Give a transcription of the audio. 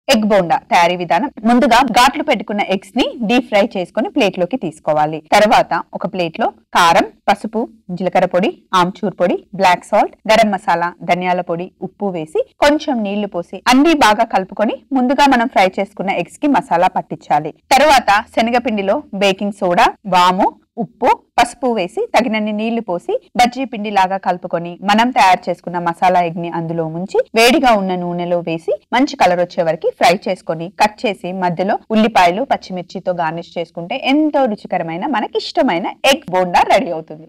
egg bonda తయారీ విధానం ముందుగా ఘాట్లు పెట్టుకున్న ఎగ్స్ ని డీప్ ఫ్రై చేసుకుని ప్లేట్ లోకి తీసుకోవాలి తర్వాత ఒక ప్లేట్ లో కారం పసుపు జీలకర్ర పొడి ఆమ్చూర్ పొడి బ్లాక్ సాల్ట్ గరం మసాలా ధనియాల పొడి ఉప్పు వేసి కొంచెం నీళ్లు పోసి అన్ని బాగా కలుపుకొని ముందుగా మనం ఫ్రై చేసుకున్న ఎగ్స్ కి మసాలా పట్టించాలి తర్వాత శనగపిండిలో బేకింగ్ సోడా వాము ఉప్పు పసుపు వేసి తగినన్ని నీళ్లు పోసి బజ్జీ పిండి లాగా కలుపుకొని మనం తయారు చేసుకున్న మసాలా ఎగ్ ని అందులో ముంచి వేడిగా ఉన్న నూనెలో వేసి మంచి కలర్ వచ్చే వరకు ఫ్రై చేసుకొని కట్ చేసి మధ్యలో ఉల్లిపాయలు పచ్చిమిర్చితో గార్నిష్ చేసుకుంటే ఎంతో రుచికరమైన మనకి ఇష్టమైన ఎగ్ బోండా రెడీ అవుతుంది